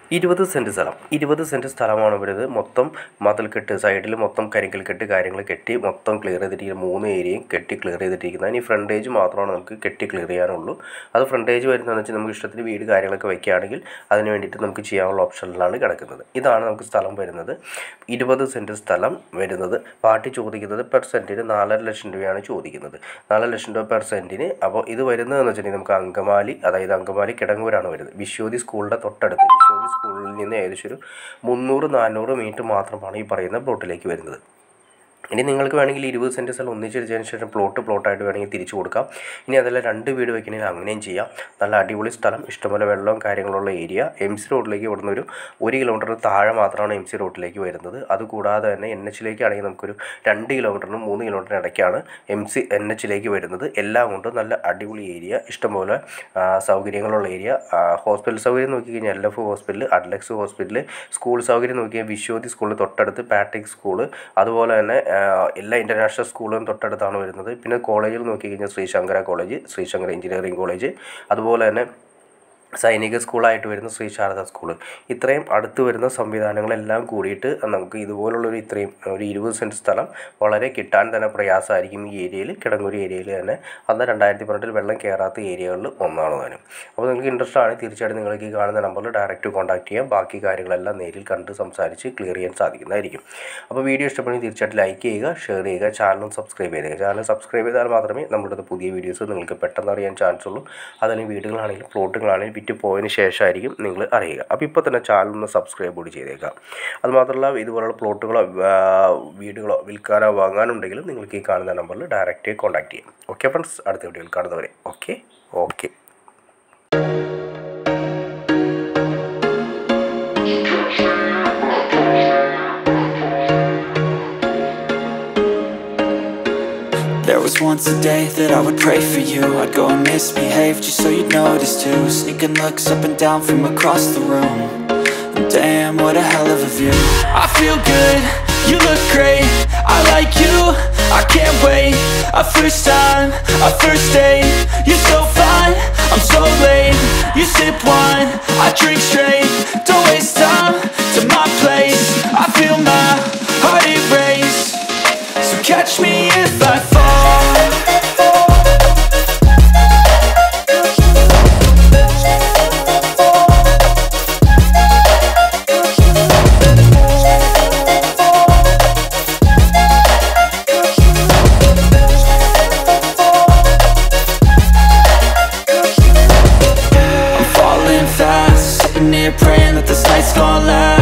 ഇരുപത് സെൻറ്റ് സ്ഥലം ഇരുപത് സെൻറ്റ് സ്ഥലമാണ് വരുന്നത് മൊത്തം മതിൽ കെട്ട് സൈഡിൽ മൊത്തം കരിങ്കൽ കെട്ട് കാര്യങ്ങൾ കെട്ടി മൊത്തം ക്ലിയർ ചെയ്തിട്ടിരിക്കുന്ന മൂന്ന് ഏരിയയും കെട്ടി ക്ലിയർ ചെയ്തിട്ടിരിക്കുന്നത് ഇനി ഫ്രണ്ടേജ് മാത്രമാണ് നമുക്ക് കെട്ടി ക്ലിയർ ചെയ്യാനുള്ളൂ അത് ഫ്രണ്ടേജ് വരുന്നതെന്ന് വെച്ചാൽ നമുക്ക് ഇഷ്ടത്തിന് വീട് കാര്യങ്ങളൊക്കെ വയ്ക്കുകയാണെങ്കിൽ അതിന് വേണ്ടിയിട്ട് നമുക്ക് ചെയ്യാനുള്ള ഓപ്ഷനിലാണ് കിടക്കുന്നത് ഇതാണ് നമുക്ക് സ്ഥലം വരുന്നത് ഇരുപത് സെൻറ്റ് സ്ഥലം വരുന്നത് പാർട്ടി ചോദിക്കുന്നത് പെർ സെൻറ്റിന് നാലര ലക്ഷം രൂപയാണ് ചോദിക്കുന്നത് നാലര ലക്ഷം രൂപ പെർ സെൻറ്റിന് അപ്പോൾ ഇത് വരുന്നതെന്ന് വെച്ചിട്ടുണ്ടെങ്കിൽ നമുക്ക് അങ്കമാലി അതായത് അങ്കമാലി കിടങ്ങൂരാണ് വരുന്നത് വിശ്വതി സ്കൂളിൻ്റെ തൊട്ടടുത്ത് വിശ്വതി സ്കൂളിൽ നിന്ന് ഏകദേശം ഒരു മുന്നൂറ് നാനൂറ് മീറ്റർ മാത്രമാണ് ഈ പറയുന്ന പ്ലോട്ടിലേക്ക് വരുന്നത് ഇനി നിങ്ങൾക്ക് വേണമെങ്കിൽ ഇരുപത് സെൻറ്റ് സ്ഥലം ഒന്നിച്ചെടുത്തതിന് ശേഷം പ്ലോട്ട് പ്ലോട്ടായിട്ട് വേണമെങ്കിൽ തിരിച്ചു കൊടുക്കാം ഇനി അതല്ല രണ്ട് വീട് വെക്കണമെങ്കിൽ അങ്ങനെയും ചെയ്യാം നല്ല അടിപൊളി സ്ഥലം ഇഷ്ടംപോലെ വെള്ളവും കാര്യങ്ങളുള്ള ഏരിയ എം സി റോഡിലേക്ക് ഇവിടുന്ന് ഒരു ഒരു കിലോമീറ്ററിന് താഴെ മാത്രമാണ് എം സി റോഡിലേക്ക് വരുന്നത് അതുകൂടാതെ തന്നെ എൻ എച്ചിലേക്കാണെങ്കിൽ നമുക്കൊരു രണ്ട് കിലോമീറ്ററിനും മൂന്ന് കിലോമീറ്ററിന് ഇടയ്ക്കാണ് എം സി എൻ എച്ചിലേക്ക് വരുന്നത് എല്ലാം കൊണ്ടും നല്ല അടിപൊളി ഏരിയ ഇഷ്ടംപോലെ ആ, സൗകര്യങ്ങളുള്ള ഏരിയ ഹോസ്പിറ്റൽ സൗകര്യം നോക്കിക്കഴിഞ്ഞാൽ L F hospital Adlux hospital school സൗകര്യം നോക്കിയാൽ വിശ്വതി സ്കൂളിൽ തൊട്ടടുത്ത് പാട്രിക് സ്കൂൾ അതുപോലെ തന്നെ ആ, എല്ലാ ഇൻ്റർനാഷണൽ സ്കൂളും തൊട്ടടുത്താണ് വരുന്നത് പിന്നെ കോളേജിൽ നോക്കിക്കഴിഞ്ഞാൽ Sree Sankara college Sree Sankara engineering college അതുപോലെ തന്നെ സൈനിക സ്കൂളായിട്ട് വരുന്ന ശ്രീ ശാരദ സ്കൂൾ ഇത്രയും അടുത്ത് വരുന്ന സംവിധാനങ്ങളെല്ലാം കൂടിയിട്ട് നമുക്ക് ഇതുപോലുള്ളൊരു ഇത്രയും ഒരു ഇരുപത് സെൻറ്റ് സ്ഥലം വളരെ കിട്ടാൻ തന്നെ പ്രയാസമായിരിക്കും ഈ ഏരിയയിൽ കിടങ്ങൂര് ഏരിയയിൽ തന്നെ അന്ന് രണ്ടായിരത്തി പതിനെട്ടിൽ വെള്ളം കയറാത്ത ഏരിയകളിൽ ഒന്നാണ് താനും അപ്പോൾ നിങ്ങൾക്ക് ഇൻട്രസ്റ്റ് ആണ് തീർച്ചയായിട്ടും നിങ്ങൾക്ക് ഈ കാണുന്ന നമ്പറിൽ ഡയറക്റ്റ് കോൺടാക്ട് ചെയ്യാം ബാക്കി കാര്യങ്ങളെല്ലാം നേരിൽ കണ്ട് സംസാരിച്ച് ക്ലിയർ ചെയ്യാൻ സാധിക്കുന്നതായിരിക്കും അപ്പോൾ വീഡിയോ ഇഷ്ടപ്പെടുമെങ്കിൽ തീർച്ചയായിട്ടും ലൈക്ക് ചെയ്യുക ഷെയർ ചെയ്യുക ചാനലും സബ്സ്ക്രൈബ് ചെയ്യുക ചാനൽ സബ്സ്ക്രൈബ് ചെയ്താൽ മാത്രമേ നമ്മുടെ പുതിയ വീഡിയോസ് നിങ്ങൾക്ക് പെട്ടെന്ന് അറിയാൻ ചാൻസ് ഉള്ളൂ അതല്ലെങ്കിൽ വീടുകളാണെങ്കിലും പ്ലോട്ടുകളാണെങ്കിലും വിറ്റ് പോയതിന് ശേഷമായിരിക്കും നിങ്ങൾ അറിയുക അപ്പോൾ ഇപ്പോൾ തന്നെ ചാനൽ ഒന്ന് സബ്സ്ക്രൈബ് കൂടി ചെയ്തേക്കാം അതുമാത്രമല്ല ഇതുപോലുള്ള പ്ലോട്ടുകളോ ആ, വീടുകളോ വിൽക്കാനോ വാങ്ങാനുണ്ടെങ്കിലും നിങ്ങൾക്ക് ഈ കാണുന്ന നമ്പറിൽ ഡയറക്റ്റ് കോൺടാക്ട് ചെയ്യാം ഓക്കെ ഫ്രണ്ട്സ് അടുത്ത വീഡിയോയിൽ കാണുന്നവരെ okay okay There was once a day that I would pray for you I'd go and misbehave just so you'd notice too Sneaking looks up and down from across the room And Damn, what a hell of a view I feel good, you look great I like you, I can't wait A first time, a first date You're so fine, I'm so late You sip wine, I drink straight Don't waste time to my place I feel my heart erase so catch me if I fall I'm falling fast Sitting here praying that this night's gonna last